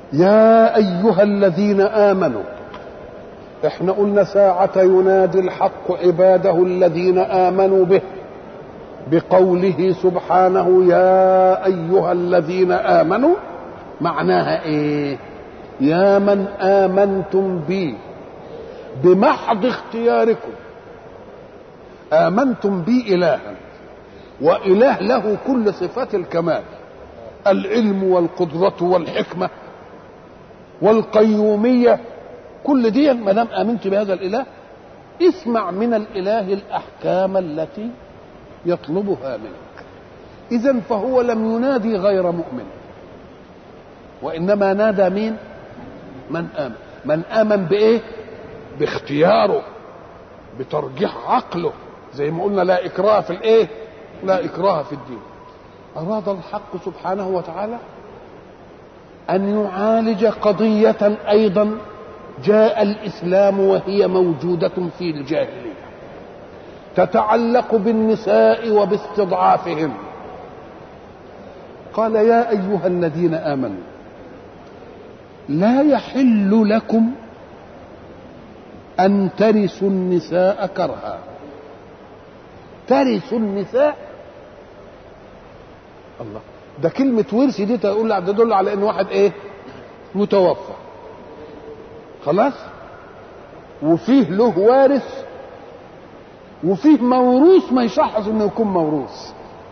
يا ايها الذين امنوا احنا قلنا ساعة ينادي الحق عباده الذين آمنوا به بقوله سبحانه يا أيها الذين آمنوا معناها إيه يا من آمنتم بي بمحض اختياركم آمنتم بي إلها وإله له كل صفات الكمال العلم والقدرة والحكمة والقيومية كل دي ما دام امنت بهذا الاله اسمع من الاله الاحكام التي يطلبها منك اذا فهو لم ينادي غير مؤمن وانما نادى مين من امن من امن بايه باختياره بترجيح عقله زي ما قلنا لا اكراه في الايه لا اكراه في الدين اراد الحق سبحانه وتعالى ان يعالج قضيه ايضا جاء الاسلام وهي موجوده في الجاهليه تتعلق بالنساء وباستضعافهم قال يا ايها الذين امنوا لا يحل لكم ان ترثوا النساء كرها ترثوا النساء الله ده كلمة ورث دي تقول ده تدل على ان واحد ايه متوفى خلاص وفيه له وارث وفيه موروث ما يصحش انه يكون موروث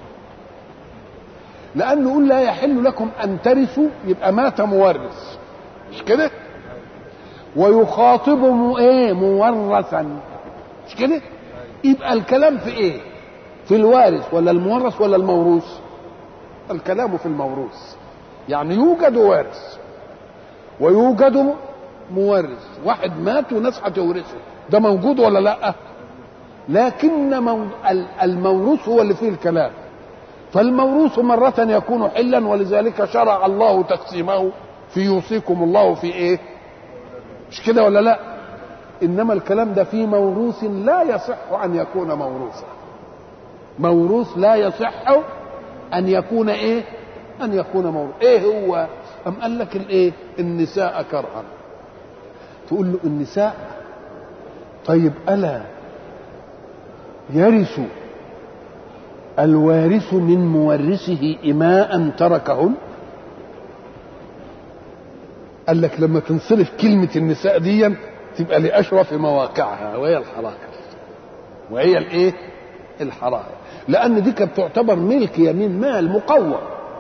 لانه يقول لا يحل لكم ان ترثوا يبقى مات مورث مش كده ويخاطب مو ايه مورثا مش كده يبقى الكلام في ايه في الوارث ولا المورث ولا الموروث الكلام في الموروث يعني يوجد وارث ويوجد مورث واحد مات وناس هتورثه ده موجود ولا لا لكن الموروث هو اللي فيه الكلام فالموروث مرة يكون حلا ولذلك شرع الله تقسيمه في يوصيكم الله في ايه مش كده ولا لا انما الكلام ده في موروث لا يصح ان يكون موروثا موروث لا يصح ان يكون ايه ان يكون موروث ايه هو ام قال لك الايه النساء كرها تقول له النساء طيب الا يرث الوارث من مورثه إماء تركهن قال لك لما تنصرف كلمة النساء دي تبقى لأشرف مواقعها وهي الحرائر وهي الايه الحرائر لأن دي كانت تعتبر ملك يمين مال مقوم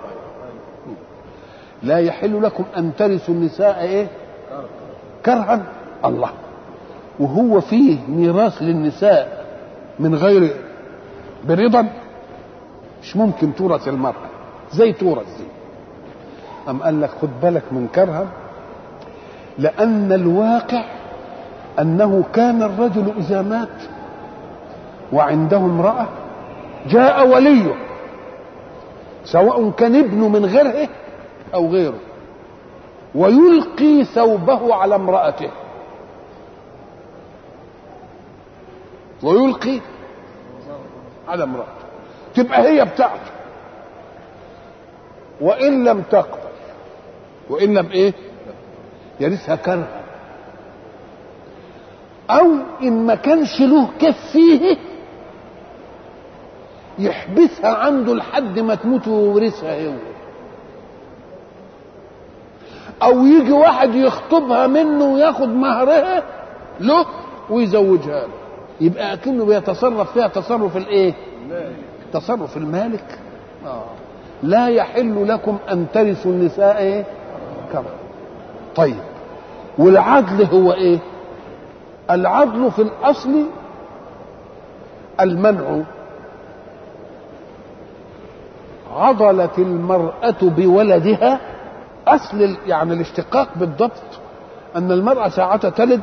لا يحل لكم أن ترثوا النساء ايه كرها الله وهو فيه ميراث للنساء من غير برضا مش ممكن تورث المرأة زي تورث دي أم قال لك خد بالك من كرها لأن الواقع أنه كان الرجل إذا مات وعنده امرأة جاء وليه سواء كان ابنه من غيره أو غيره ويلقي ثوبه على امرأته ويلقي على امرأته تبقى هي بتاعته وإن لم تقبل وإن لم إيه يرثها كرها أو إن ما كانش له كف فيه يحبسها عنده لحد ما تموت ويورثها هو أو يجي واحد يخطبها منه وياخد مهرها له ويزوجها له يبقى أكنه بيتصرف فيها تصرف الإيه؟ تصرف المالك آه. لا يحل لكم ان ترثوا النساء ايه كما طيب والعدل هو ايه العدل في الاصل المنع عضلت المرأة بولدها أصل يعني الاشتقاق بالضبط أن المرأة ساعة تلد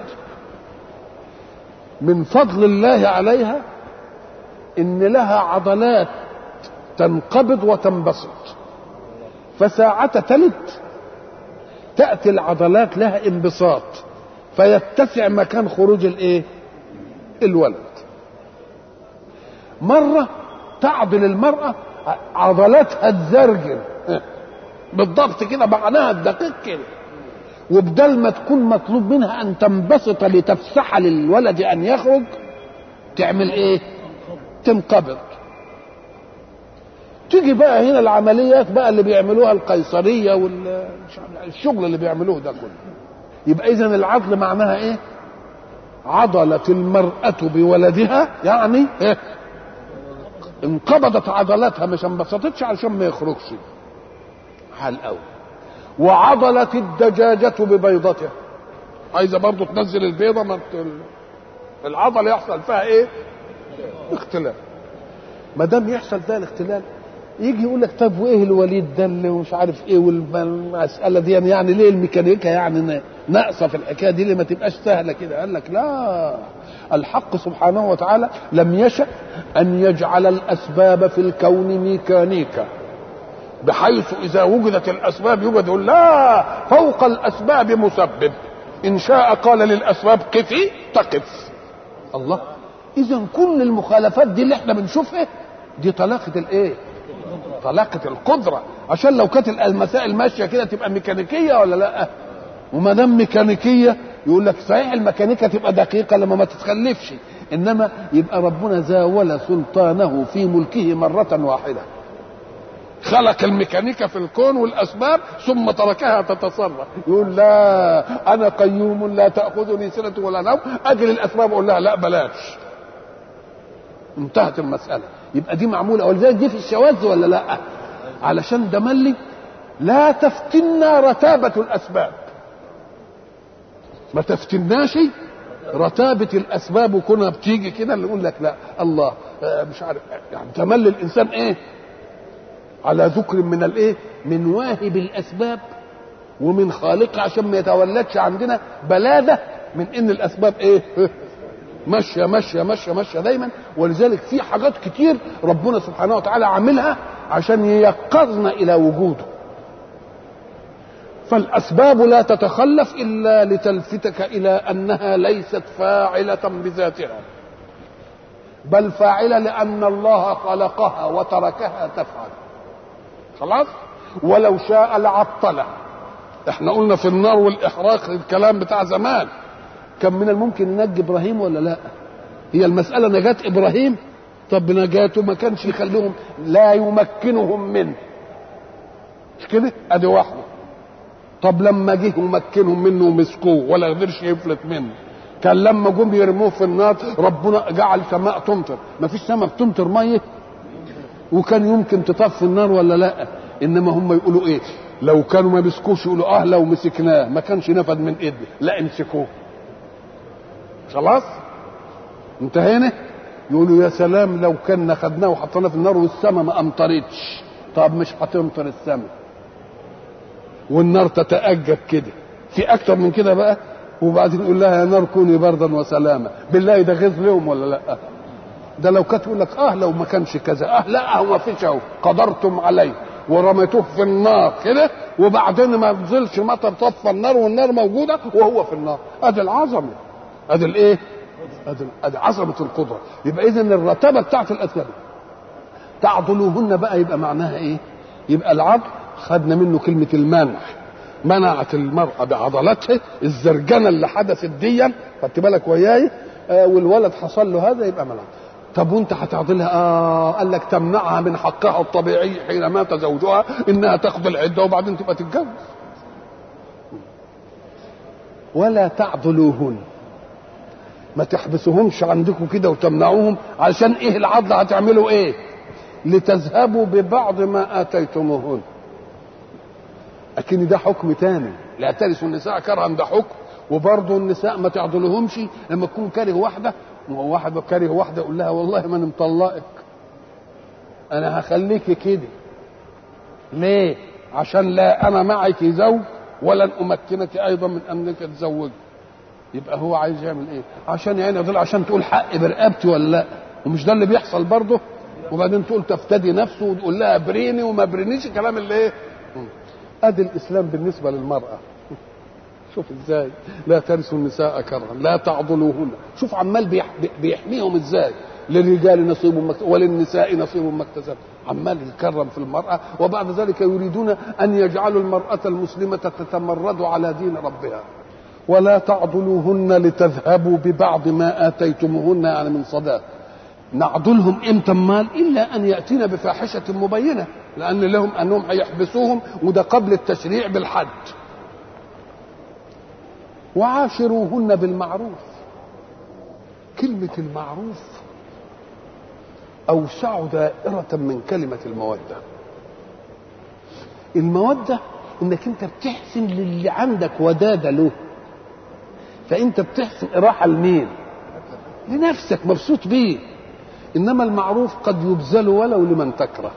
من فضل الله عليها ان لها عضلات تنقبض وتنبسط فساعة تلد تأتي العضلات لها انبساط فيتسع مكان خروج الايه الولد مرة تعضل المرأة عضلاتها تزرجن بالضبط كده معناها الدقيق كده وبدل ما تكون مطلوب منها ان تنبسط لتفسح للولد ان يخرج تعمل ايه تنقبض تيجي بقى هنا العمليات بقى اللي بيعملوها القيصريه والشغل اللي بيعملوه ده كله يبقى اذا العضل معناها ايه عضلت المرأة بولدها يعني إيه؟ انقبضت عضلاتها مش انبسطتش علشان ما يخرجش حال قوي وعضلت الدجاجة ببيضتها عايزة برضه تنزل البيضة ما العضلة يحصل فيها ايه اختلاف ما دام يحصل ده الاختلال يجي يقول لك طب وايه الوليد ده اللي مش عارف ايه والمساله دي يعني ليه الميكانيكا يعني ناقصه في الحكايه دي ليه ما تبقاش سهله كده قال لك لا الحق سبحانه وتعالى لم يشأ ان يجعل الاسباب في الكون ميكانيكا بحيث اذا وجدت الاسباب يوجد لا فوق الاسباب مسبب ان شاء قال للاسباب قفي تقف الله اذا كل المخالفات دي اللي احنا بنشوفها دي طلاقه الايه طلاقه القدره عشان لو كانت المسائل ماشيه كده تبقى ميكانيكيه ولا لا وما دام ميكانيكيه يقول لك صحيح الميكانيكا تبقى دقيقه لما ما تتخلفش انما يبقى ربنا زاول سلطانه في ملكه مره واحده خلق الميكانيكا في الكون والاسباب ثم تركها تتصرف يقول لا انا قيوم لا تاخذني سنه ولا نوم اجل الاسباب اقول لها لا بلاش انتهت المساله يبقى دي معموله ولذلك دي في الشواذ ولا لا علشان ده ملي لا تفتنا رتابه الاسباب ما تفتناش رتابة الأسباب وكونها بتيجي كده اللي يقول لك لا الله مش عارف يعني تملي الإنسان إيه على ذكر من الايه من واهب الاسباب ومن خالقها عشان ما يتولدش عندنا بلاده من ان الاسباب ايه ماشيه ماشيه ماشيه ماشيه دايما ولذلك في حاجات كتير ربنا سبحانه وتعالى عاملها عشان ييقظنا الى وجوده فالاسباب لا تتخلف الا لتلفتك الى انها ليست فاعله بذاتها بل فاعله لان الله خلقها وتركها تفعل خلاص ولو شاء لعطله احنا قلنا في النار والاحراق الكلام بتاع زمان كان من الممكن ننجي ابراهيم ولا لا هي المساله نجاه ابراهيم طب نجاته ما كانش يخليهم لا يمكنهم منه مش كده ادي واحده طب لما جه ومكنهم منه ومسكوه ولا قدرش يفلت منه كان لما جم يرموه في النار ربنا جعل سماء تمطر ما فيش سماء بتمطر ميه وكان يمكن تطفي النار ولا لا انما هم يقولوا ايه لو كانوا ما مسكوش يقولوا اه لو مسكناه ما كانش نفد من ايدي لا امسكوه خلاص انتهينا يقولوا يا سلام لو كنا خدناه وحطيناه في النار والسماء ما امطرتش طب مش هتمطر السماء والنار تتأجج كده في اكتر من كده بقى وبعدين يقول لها يا نار كوني بردا وسلاما بالله ده غيظ لهم ولا لا ده لو كانت يقول لك اه لو ما كانش كذا اه لا هو ما فيش اهو قدرتم عليه ورميتوه في النار كده وبعدين ما نزلش مطر طفى النار والنار موجوده وهو في النار ادي العظمه ادي الايه؟ ادي ادي عظمه القدره يبقى اذا الرتبه بتاعت الاسباب تعضلوهن بقى يبقى معناها ايه؟ يبقى العضل خدنا منه كلمه المنع منعت المرأة بعضلاتها الزرجنة اللي حدثت ديا خدت بالك وياي آه والولد حصل له هذا يبقى منع طب وانت هتعضلها اه قال لك تمنعها من حقها الطبيعي حين مات زوجها انها تقضي العده وبعدين تبقى تتجوز ولا تعضلوهن ما تحبسوهمش عندكم كده وتمنعوهم علشان ايه العضله هتعملوا ايه لتذهبوا ببعض ما اتيتموهن لكن ده حكم تاني لا ترثوا النساء كرها ده حكم وبرضه النساء ما تعضلهمش لما تكون كاره واحده واحد كاره واحده يقول لها والله ما انا مطلقك انا هخليكي كده ليه عشان لا انا معك زوج ولن امكنك ايضا من انك تزوجي يبقى هو عايز يعمل ايه عشان يعني دول عشان تقول حق برقبتي ولا لا ومش ده اللي بيحصل برضه وبعدين تقول تفتدي نفسه وتقول لها بريني وما برينيش الكلام اللي ايه ادي الاسلام بالنسبه للمراه شوف ازاي لا ترثوا النساء كرها لا تعضلوهن شوف عمال بيح... بيحميهم ازاي للرجال نصيب مكتسب وللنساء نصيب مكتسب عمال يكرم في المرأة وبعد ذلك يريدون أن يجعلوا المرأة المسلمة تتمرد على دين ربها ولا تعضلوهن لتذهبوا ببعض ما آتيتموهن يعني من صداق نعضلهم امتى مال الا ان ياتينا بفاحشه مبينه لان لهم انهم هيحبسوهم وده قبل التشريع بالحد وعاشروهن بالمعروف كلمه المعروف اوسع دائره من كلمه الموده الموده انك انت بتحسن للي عندك وداده له فانت بتحسن راحه لمين لنفسك مبسوط بيه انما المعروف قد يبذل ولو لمن تكره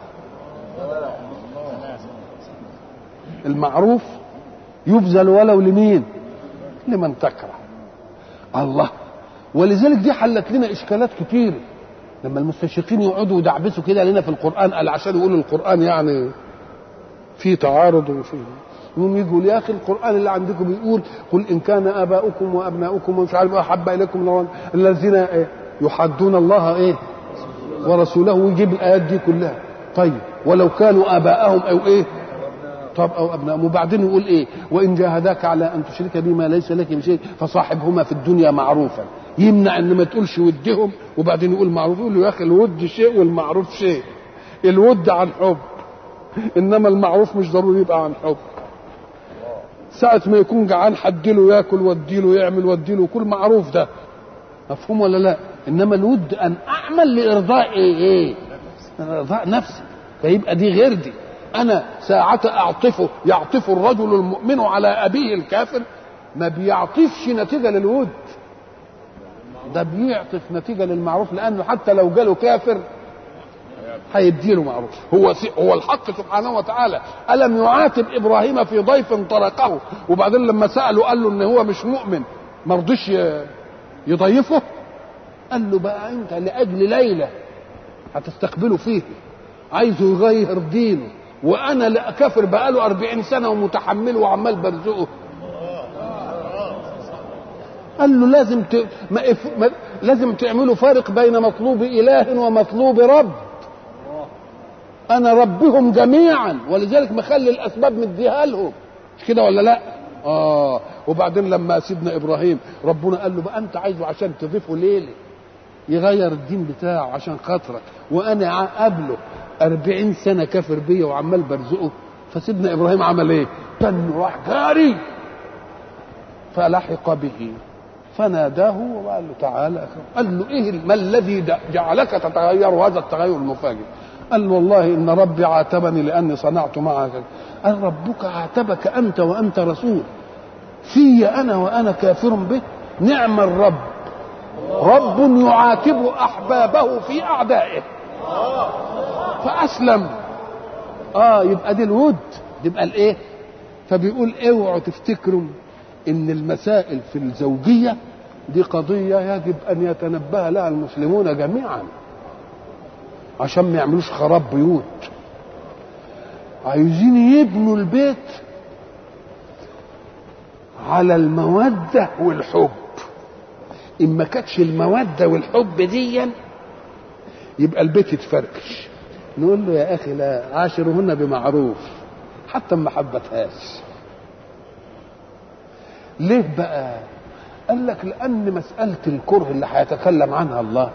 المعروف يبذل ولو لمين لمن تكره الله ولذلك دي حلت لنا اشكالات كتير لما المستشرقين يقعدوا يدعبسوا كده لنا في القران قال عشان يقولوا القران يعني في تعارض وفي يقوم يقول يا اخي القران اللي عندكم بيقول قل ان كان اباؤكم وابناؤكم ومش عارف احب اليكم الذين يحدون الله ايه ورسوله ويجيب الايات دي كلها طيب ولو كانوا اباءهم او ايه طب او ابنائهم وبعدين يقول ايه وان جاهداك على ان تشرك بما ليس لك بشيء فصاحبهما في الدنيا معروفا يمنع ان ما تقولش ودهم وبعدين يقول معروف يقول له يا اخي الود شيء والمعروف شيء الود عن حب انما المعروف مش ضروري يبقى عن حب ساعة ما يكون جعان حدله ياكل وديله يعمل وديله كل معروف ده مفهوم ولا لا انما الود ان اعمل لارضاء ايه ايه ارضاء نفسي فيبقى دي غير دي انا ساعة اعطفه يعطف الرجل المؤمن على ابيه الكافر ما بيعطفش نتيجة للود ده بيعطف نتيجة للمعروف لانه حتى لو جاله كافر هيديله معروف هو هو الحق سبحانه وتعالى الم يعاتب ابراهيم في ضيف طرقه وبعدين لما ساله قال له ان هو مش مؤمن ما رضيش يضيفه قال له بقى انت لاجل ليله هتستقبله فيه عايزه يغير دينه وانا لا كافر بقاله أربعين سنه ومتحمله وعمال برزقه قال له لازم ت... ما... إف... ما... لازم تعملوا فرق بين مطلوب اله ومطلوب رب انا ربهم جميعا ولذلك مخلي الاسباب مديها لهم مش كده ولا لا اه وبعدين لما سيدنا ابراهيم ربنا قال له بقى انت عايزه عشان تضيفه ليله يغير الدين بتاعه عشان خاطرك وانا قبله أربعين سنة كافر بيا وعمال برزقه فسيدنا إبراهيم عمل إيه؟ كان راح جاري فلحق به فناداه وقال له تعالى قال له إيه ما الذي جعلك تتغير هذا التغير المفاجئ؟ قال له والله إن ربي عاتبني لأني صنعت معك قال ربك عاتبك أنت وأنت رسول في أنا وأنا كافر به نعم الرب رب يعاتب أحبابه في أعدائه فاسلم اه يبقى دي الود يبقى الايه فبيقول اوعوا تفتكروا ان المسائل في الزوجيه دي قضيه يجب ان يتنبه لها المسلمون جميعا عشان ما يعملوش خراب بيوت عايزين يبنوا البيت على الموده والحب ان ما كانتش الموده والحب ديا يبقى البيت يتفركش نقول له يا اخي لا عاشرهن بمعروف حتى ما حبتهاش ليه بقى قال لك لان مساله الكره اللي هيتكلم عنها الله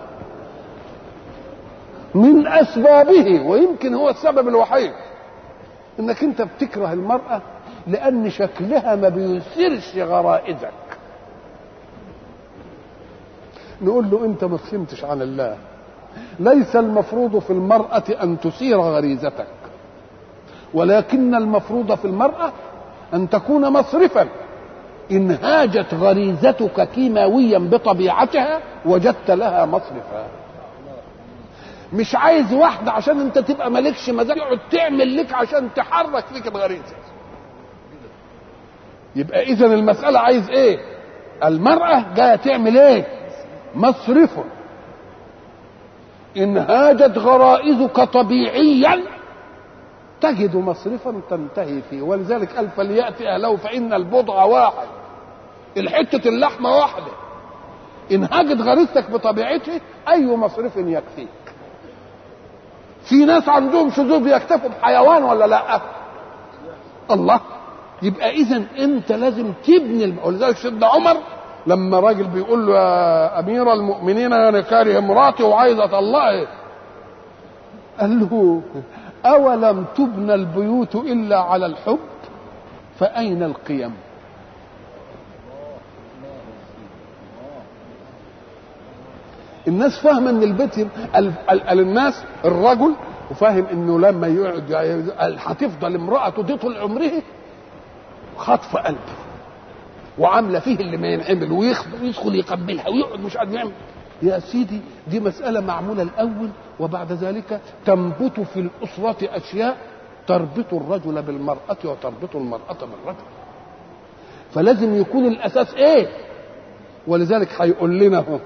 من اسبابه ويمكن هو السبب الوحيد انك انت بتكره المراه لان شكلها ما بيثيرش غرائزك نقول له انت ما فهمتش عن الله ليس المفروض في المرأة أن تثير غريزتك ولكن المفروض في المرأة أن تكون مصرفا إن هاجت غريزتك كيماويا بطبيعتها وجدت لها مصرفا مش عايز واحدة عشان انت تبقى مالكش مزاج يقعد تعمل لك عشان تحرك فيك الغريزة يبقى إذا المسألة عايز إيه؟ المرأة جاية تعمل إيه؟ مصرف إن هاجت غرائزك طبيعيا تجد مصرفا تنتهي فيه ولذلك قال فليأتي أهله فإن البضع واحد الحتة اللحمة واحدة انهاجت غريزتك بطبيعته اي مصرف يكفيك في ناس عندهم شذوذ يكتفوا بحيوان ولا لا الله يبقى اذا انت لازم تبني الم... ولذلك سيدنا عمر لما راجل بيقول له يا امير المؤمنين انا كاره مراتي وعايز اطلقها قال له اولم تبنى البيوت الا على الحب فاين القيم الناس فاهمه ان البيت ال... ال... الناس الرجل وفاهم انه لما يقعد هتفضل امراته دي طول عمره خطف قلبه وعامله فيه اللي ما ينعمل ويدخل يقبلها ويقعد مش قادر يعمل يا سيدي دي مسألة معمولة الأول وبعد ذلك تنبت في الأسرة أشياء تربط الرجل بالمرأة وتربط المرأة بالرجل فلازم يكون الأساس إيه ولذلك هيقول لنا هو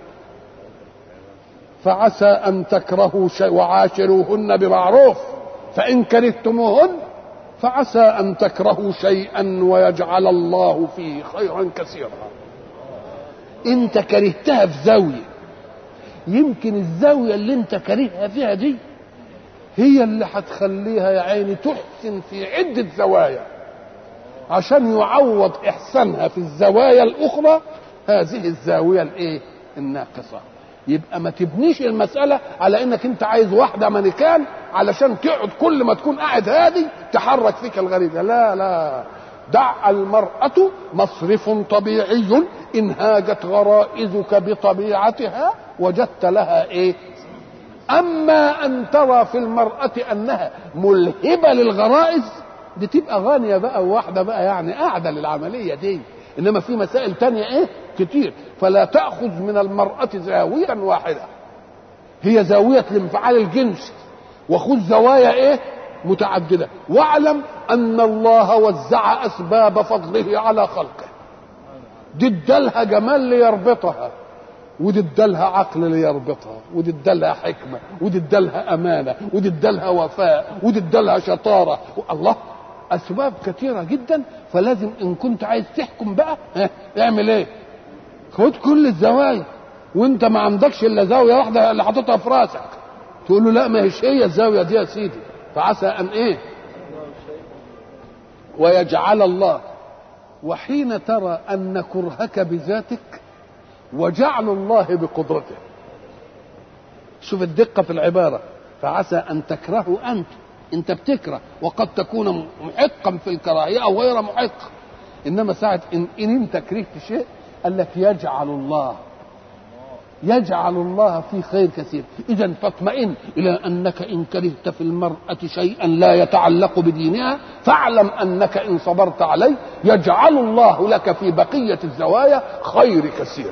فعسى أن تكرهوا شيء وعاشروهن بمعروف فإن كرهتموهن فعسى أن تكرهوا شيئا ويجعل الله فيه خيرا كثيرا انت كرهتها في زاوية يمكن الزاوية اللي انت كرهها فيها دي هي اللي هتخليها يا عيني تحسن في عدة زوايا عشان يعوض إحسانها في الزوايا الأخرى هذه الزاوية الإيه؟ الناقصة يبقى ما تبنيش المسألة على إنك أنت عايز واحدة مانيكان علشان تقعد كل ما تكون قاعد هادي تحرك فيك الغريزة لا لا دع المرأة مصرف طبيعي إن هاجت غرائزك بطبيعتها وجدت لها إيه أما أن ترى في المرأة أنها ملهبة للغرائز دي تبقى غانية بقى وواحدة بقى يعني قاعدة للعملية دي إنما في مسائل تانية إيه كتير فلا تأخذ من المرأة زاوية واحدة هي زاوية الانفعال الجنسي وخذ زوايا إيه متعددة واعلم أن الله وزع أسباب فضله على خلقه دي ادالها جمال ليربطها ودي ادالها عقل ليربطها ودي ادالها حكمة ودي ادالها أمانة ودي ادالها وفاء ودي ادالها شطارة الله أسباب كثيرة جدا فلازم إن كنت عايز تحكم بقى ها اعمل إيه؟ خد كل الزوايا وأنت ما عندكش إلا زاوية واحدة اللي حاططها في راسك تقول له لا ما هيش هي الزاوية دي يا سيدي فعسى أن إيه؟ ويجعل الله وحين ترى أن كرهك بذاتك وجعل الله بقدرته شوف الدقة في العبارة فعسى أن تكرهوا أنت أنت بتكره وقد تكون محقا في الكراهية أو غير محق إنما ساعة إن, إن أنت كرهت شيء قال لك يجعل الله يجعل الله في خير كثير إذا فاطمئن إلى أنك إن كرهت في المرأة شيئا لا يتعلق بدينها فاعلم أنك إن صبرت عليه يجعل الله لك في بقية الزوايا خير كثير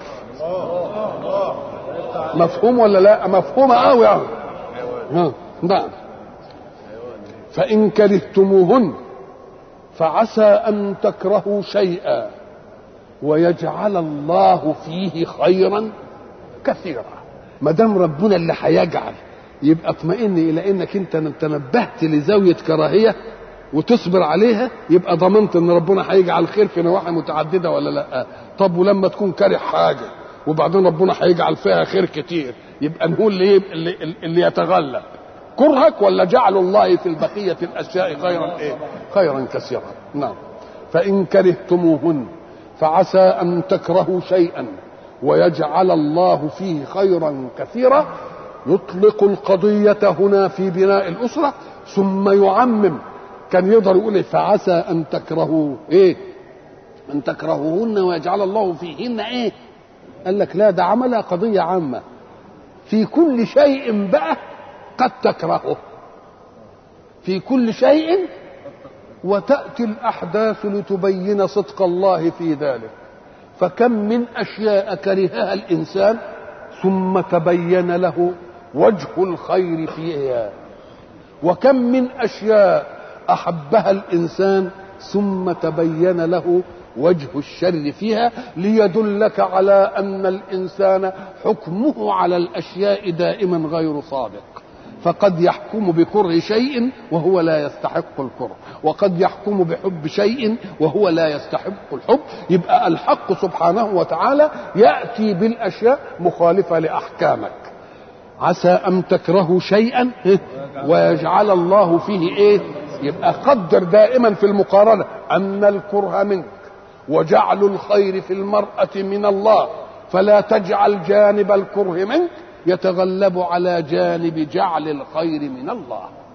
مفهوم ولا لا مفهوم قوي يعني نعم فإن كرهتموهن فعسى أن تكرهوا شيئا ويجعل الله فيه خيرا كثيرا ما دام ربنا اللي هيجعل يبقى اطمئن الى انك انت تنبهت لزاويه كراهيه وتصبر عليها يبقى ضمنت ان ربنا هيجعل خير في نواحي متعدده ولا لا طب ولما تكون كاره حاجه وبعدين ربنا هيجعل فيها خير كتير يبقى نقول اللي, اللي, اللي يتغلب كرهك ولا جعل الله في البقيه الاشياء خيرا ايه خيرا كثيرا نعم فان كرهتموهن فعسى ان تكرهوا شيئا ويجعل الله فيه خيرا كثيرا يطلق القضية هنا في بناء الأسرة ثم يعمم كان يقدر يقول فعسى أن تكرهوا إيه أن تكرهوهن ويجعل الله فيهن إيه قال لك لا ده عملها قضية عامة في كل شيء بقى قد تكرهه في كل شيء وتأتي الأحداث لتبين صدق الله في ذلك فكم من اشياء كرهها الانسان ثم تبين له وجه الخير فيها وكم من اشياء احبها الانسان ثم تبين له وجه الشر فيها ليدلك على ان الانسان حكمه على الاشياء دائما غير صادق فقد يحكم بكره شيء وهو لا يستحق الكره وقد يحكم بحب شيء وهو لا يستحق الحب يبقى الحق سبحانه وتعالى يأتي بالأشياء مخالفة لأحكامك عسى أن تكرهوا شيئا ويجعل الله فيه إيه يبقى قدر دائما في المقارنة أن الكره منك وجعل الخير في المرأة من الله فلا تجعل جانب الكره منك يتغلب على جانب جعل الخير من الله